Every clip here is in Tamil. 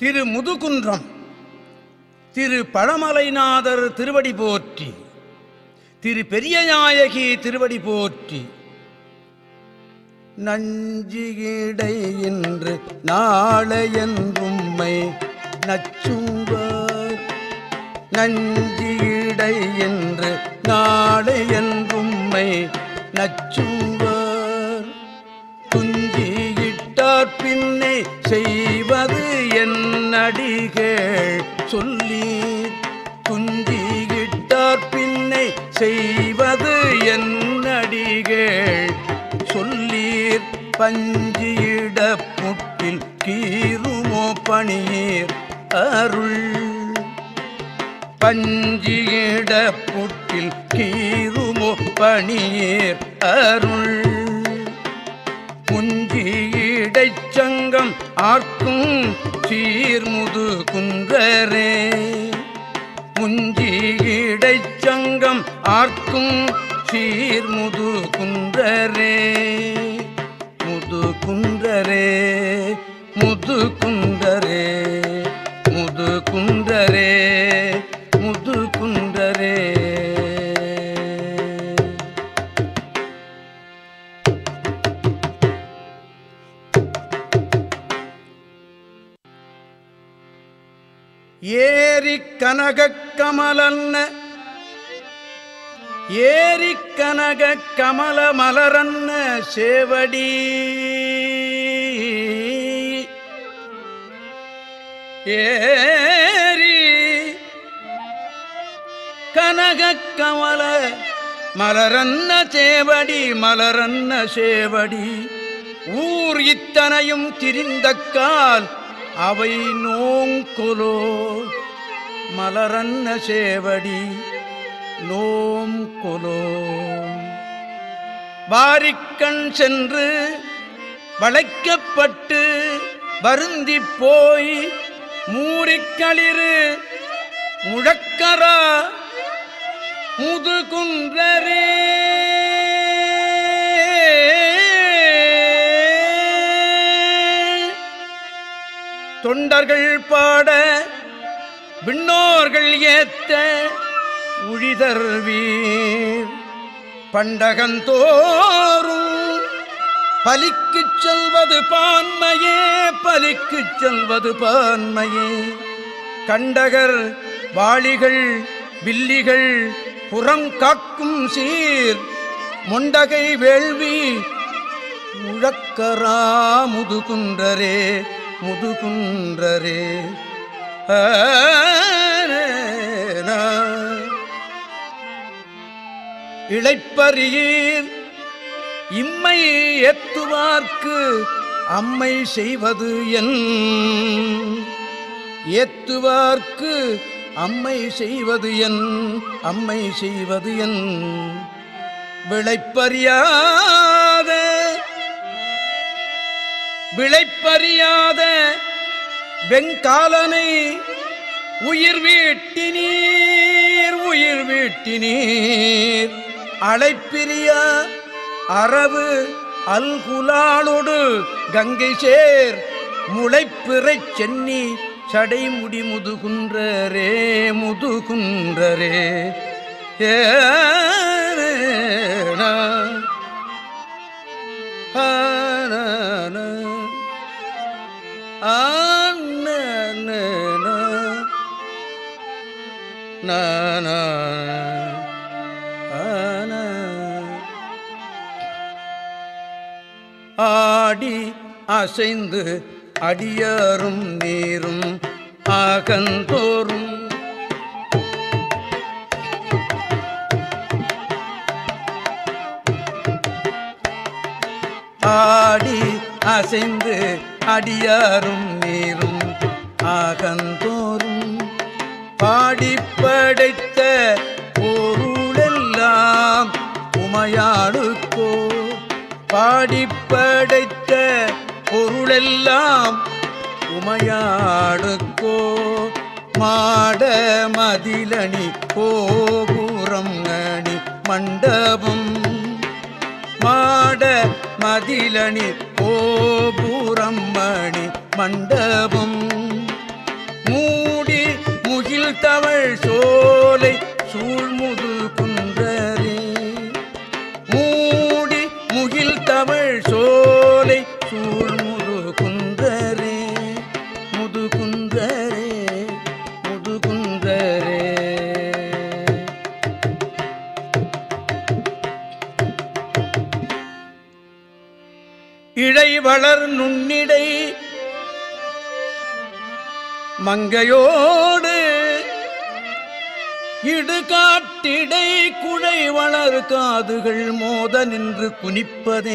திரு முதுகுன்றம் திரு பழமலைநாதர் திருவடி போற்றி திரு பெரியநாயகி திருவடி போற்றி நஞ்சிகிடை என்று நாளையன்றும்மை நச்சுவார் நஞ்சிடை என்று நாளையன்றும்மை நச்சுவார் துஞ்சியிட்டார் பின்னே செய்வது என்னடிகள் சொல்லி துஞ்சியிட்டார் பின்னே செய்வது என்னடிகள் சொல்லீர் பஞ்சியிட புட்டில் கீருமோ பணியீர் அருள் பஞ்சியிட புட்டில் கீருமோ பணியீர் அருள் குஞ்சியிடைச் சங்கம் ஆர்க்கும் சீர்முது குன்றரே புஞ்சியிடைச் சங்கம் ஆர்க்கும் சீர்முது குன்றரே முது குன்றரே முது குன்றரே முது குன்றரே முது குன்றரே ஏரி கனகக் கமலன்ன ஏரி கனக கமல மலரன்ன சேவடி ஏரி கனக கமல மலரன்ன சேவடி மலரன்ன சேவடி ஊர் இத்தனையும் திரிந்தக்கால் அவை நோங்கொலோ மலரன்ன சேவடி நோம் கொலோ வாரிக்கண் சென்று வளைக்கப்பட்டு வருந்திப் போய் மூரிக்களிறு முழக்கரா முதுகுன்றரே தொண்டர்கள் பாட விண்ணோர்கள் ஏத்த உழிதர் வீர் பண்டகந்தோறும் பலிக்குச் செல்வது பான்மையே பலிக்குச் செல்வது பான்மையே கண்டகர் வாளிகள் வில்லிகள் புறம் காக்கும் சீர் மொண்டகை வேள்வி முழக்கரா முதுகுன்றரே முதுகுன்றரே ஆனேனா. இளைப்பரியீர் இம்மை ஏத்துவார்க்கு அம்மை செய்வது என் ஏத்துவார்க்கு அம்மை செய்வது என் அம்மை செய்வது என் விளைப்பறியாத விளைப்பறியாத வெங்காலனை உயிர் வீட்டினீர் உயிர் வீட்டினீர் அழைப்பிரியா அரவு அல்குலாளொடு கங்கை சேர் முளைப்பிறைச் சென்னி சடைமுடி முதுகுன்றரே முதுகுன்றரே ஏனா ஆனா ஆடி அசைந்து அடியாரும் நீரும் ஆகந்தோறும் ஆடி அசைந்து அடியாரும் நீரும் ஆகந்தோறும் பாடி படைத்த பொருளெல்லாம் உமையாளுக்கோ பாடி படைத்த பொருளெல்லாம் உமையாளுக்கோ மாட மதிலணி கோபுரம் அணி மண்டபம் மாட மதிலணி கோபுரம் மணி மண்டபம் முகில் தவழ் சோலை சூழ்முது குன்றரே மூடி முகில் தவழ் சோலை சூழ்முது குன்றரே முது குன்றரே முது குன்றரே இழை வளர் நுண்ணிடை மங்கையோடு இடுகாட்டிடை குழை வளர் காதுகள் மோத நின்று குனிப்பதே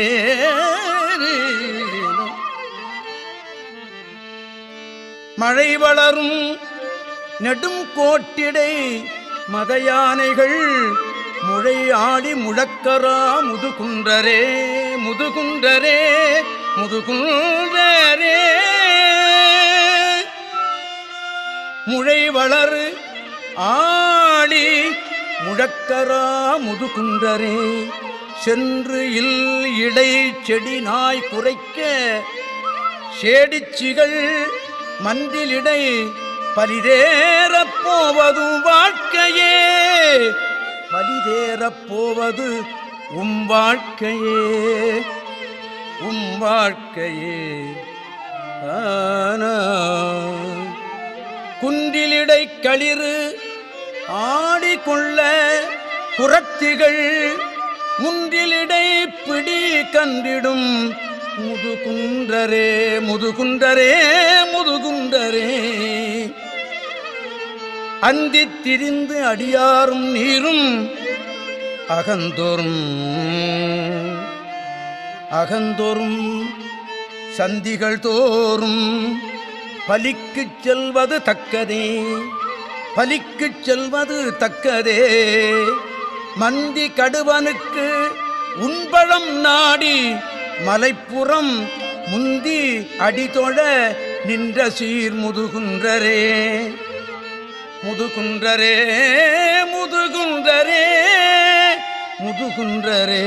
மழை வளரும் நெடும் கோட்டிடை மத யானைகள் முழை ஆடி முழக்கரா முதுகுன்றரே முதுகுன்றரே முதுகுன்றரே முழை வளர் ஆடி முழக்கரா முதுகுன்றரே சென்று இல் இடை செடி நாய் குறைக்க சேடிச்சிகள் மந்திலிடை பலிதேறப் போவதும் வாழ்க்கையே பலிதேறப் போவது உம் வாழ்க்கையே உம் வாழ்க்கையே ஆனா குன்றிலிடை களிறு ஆடிக்கொள்ள புறத்திகள் முன்றிலிடை பிடி கண்டிடும் முதுகுன்றரே முதுகுன்றரே முதுகுன்றரே அந்தித் திரிந்து அடியாரும் நீரும் அகந்தோறும் அகந்தோறும் சந்திகள் தோறும் பலிக்குச் செல்வது தக்கதே பலிக்குச் செல்வது தக்கதே மந்தி கடுவனுக்கு உண்பழம் நாடி மலைப்புறம் முந்தி அடிதொழ நின்ற சீர் முதுகுன்றரே முதுகுன்றரே முதுகுன்றரே முதுகுன்றரே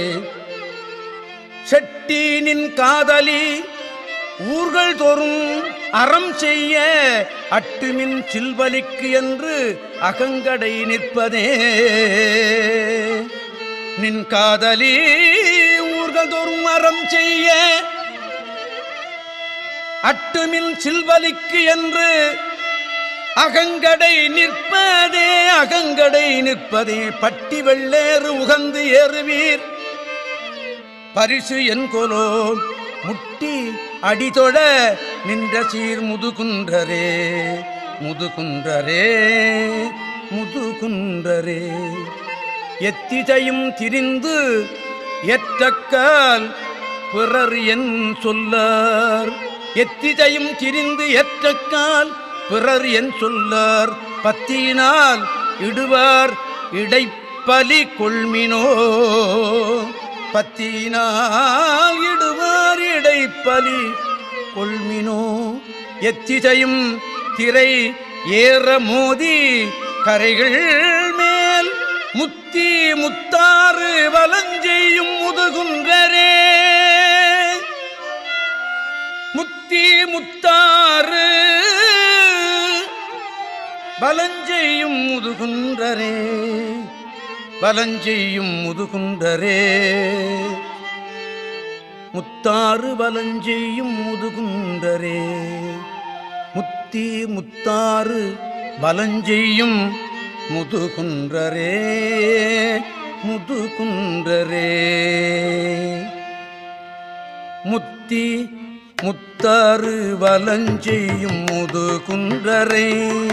செட்டீனின் காதலி ஊர்கள் தோறும் அறம் செய்ய அட்டுமின் சில்வலிக்கு என்று அகங்கடை நிற்பதே நின் காதலி ஊர்கள் தோறும் அறம் செய்ய அட்டுமின் சில்வலிக்கு என்று அகங்கடை நிற்பதே அகங்கடை நிற்பதே பட்டி வெள்ளேறு உகந்து ஏறுவீர் பரிசு என்கொலோ முட்டி அடிதொட நின்ற சீர் முதுகுன்றரே முதுகுன்றரே முதுகுன்றரே எத்திசையும் திரிந்து எற்றக்கால் பிறர் என் சொல்லார் எத்திசையும் திரிந்து எற்றக்கால் பிறர் என் சொல்லார் பத்தியினால் இடுவார் இடைப்பலி கொள்மினோ பத்தினால் இடுவார் இடைப்பலி கொள்மினோ எத்திசையும் திரை ஏற மோதி கரைகள் மேல் முத்தி முத்தாறு வலஞ்செய்யும் முதுகுன்றரே முத்தி முத்தாறு பலஞ்செய்யும் முதுகுன்றரே பலஞ்செய்யும் முதுகுன்றரே முத்தாறு பலஞ்செய்யும் முதுகுன்றரே முத்தி முத்தாறு பலஞ்செய்யும் முதுகுன்றரே முதுகுன்றரே முத்தி முத்தாறு வலஞ்செய்யும் முதுகுன்றரே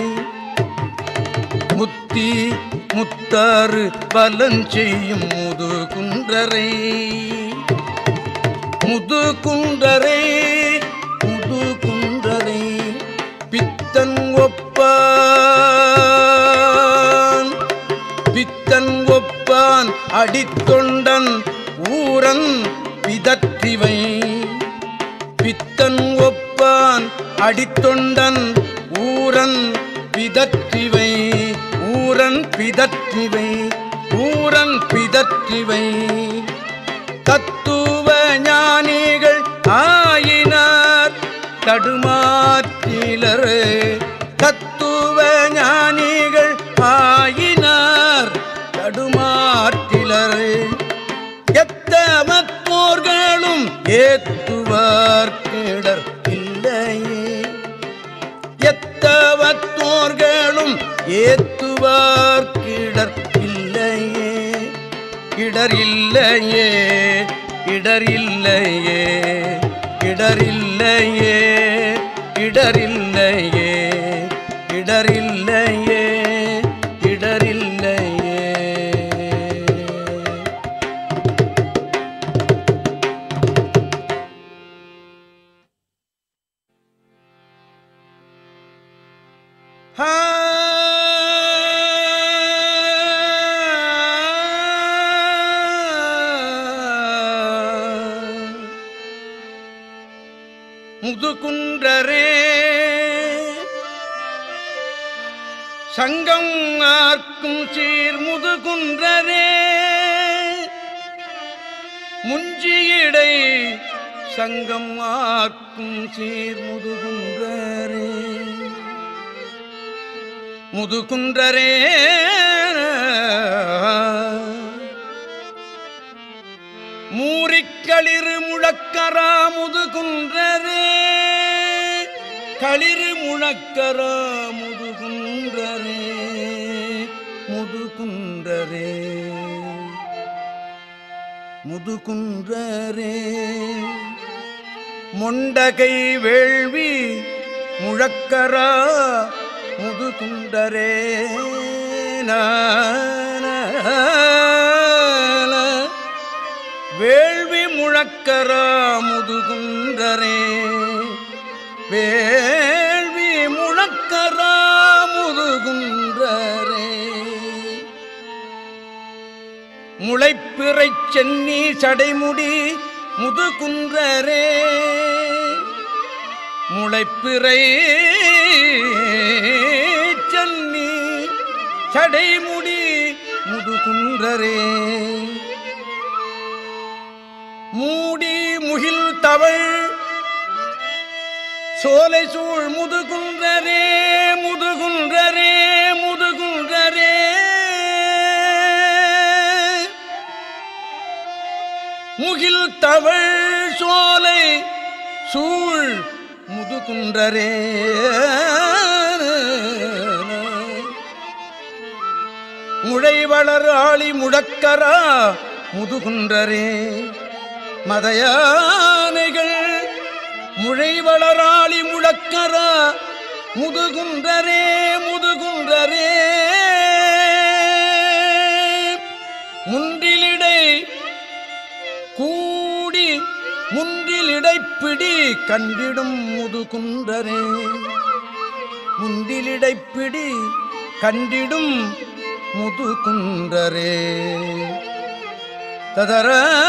முத்தி முத்தாறு பலஞ்செய்யும் முதுகுன்றரை முதுகுன்றரை முதுகுன்றரை பித்தன் ஒப்பான் பித்தன் ஒப்பான் அடித்தொண்டன் ஊரன் பிதற்றிவை பித்தன் ஒப்பான் அடித்தொண்டன் ஊரன் பிதற்றிவை ஊரன் பிதற்றிவை ஊரன் பிதற்றிவை தத்துவ ஞானிகள் ஆயினார் தடுமாற்றிலர் தத்துவ ஏத்துவார்க்கிடர் இல்லையே எத்தவத்தோர்களும் ஏத்துவார்க்கிடர் இல்லையே இடர் இல்லையே இடர் இல்லையே இடர் இல்லையே இடர் இல்லையே இடர் இல்லையே இடர் இல்லையே முதுகுன்றரே சங்கம் ஆர்க்கும் சீர் முதுகுன்றரே முஞ்சியடை சங்கம் ஆர்க்கும் சீர் முதுகுன்றரே முதுகுன்றரே மூரிக்களிறு முழக்கரா முதுகுன்றரே களிறு முழக்கரா முதுகுன்றரே முதுகுன்றரே முதுகுன்றரே மொண்டகை வேள்வி முழக்கரா முதுகுண்டரே வேள்வி முழக்கரா முதுகுண்டரே வேள்வி முழக்கரா முதுகுன்றரே முளைப்பிறைச் சென்னி சடைமுடி முதுகுன்றரே முளைப்பிறை சென்னி சடைமுடி முதுகுன்றரே மூடி முகில் தவள் சோலை சூழ் முதுகுன்றரே முதுகுன்றரே முதுகுன்றரே முகில் தவள் சோலை சூழ் முதுகுன்றரே முளைவளர் ஆளி முழக்கரா முதுகுன்றரே மதையானைகள் முளைவளராளி முழக்கரா முதுகுன்றரே முதுகுன்றரே முன்றிலிடை கூடி முன்றிலிடைப்பிடி கண்டிடும் முதுகுன்றரே முன்றிலிடைப்பிடி கண்டிடும் முதுகுன்றரே ததர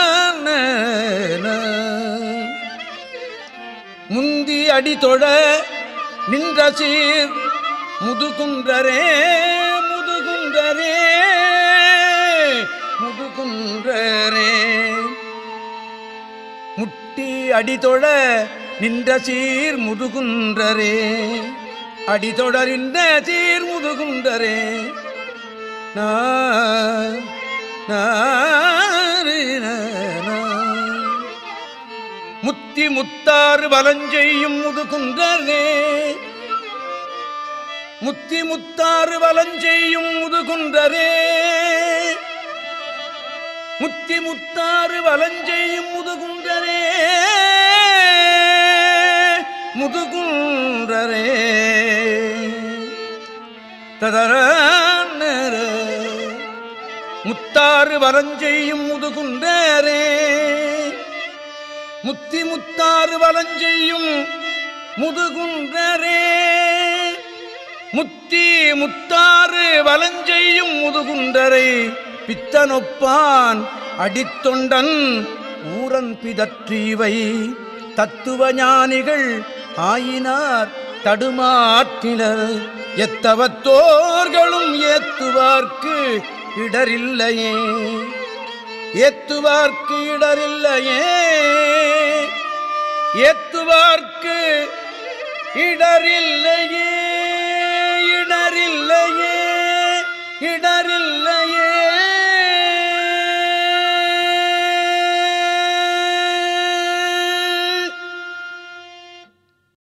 முந்தி அடி தொழ நின்ற சீர் முதுகுன்றரே முதுகுன்றரே முதுகுன்றரே முட்டி அடிதொழ நின்ற சீர் முதுகுன்றரே அடிதொடரின்ற சீர் முதுகுன்றரே நா நாரி நா. முத்தி முத்தாறு வலஞ்செய்யும் முதுகுன்றரே முத்தி முத்தாறு வலஞ்செய்யும் முதுகுன்றரே முத்தி முத்தாறு வலஞ்செய்யும் முதுகுன்றரே முதுகுன்றரே ததர முத்தாறு வலஞ்செய்யும் முதுகுன்றரே முத்தி முத்தாறு வலஞ்செய்யும் முதுகுன்றரே முத்தி முத்தாறு வலஞ்செய்யும் முதுகுண்டரை பித்தனொப்பான் அடித்தொண்டன் ஊரன் பிதற்றிவை தத்துவ ஞானிகள் ஆயினார் தடுமாற்றினர் எத்தவத்தோர்களும் ஏத்துவார்க்கு இடரில்லையே ஏத்துவார்க்கு இடரில்லையே ஏத்துவார்க்கு இடரில்லையே இடரில்லையே இட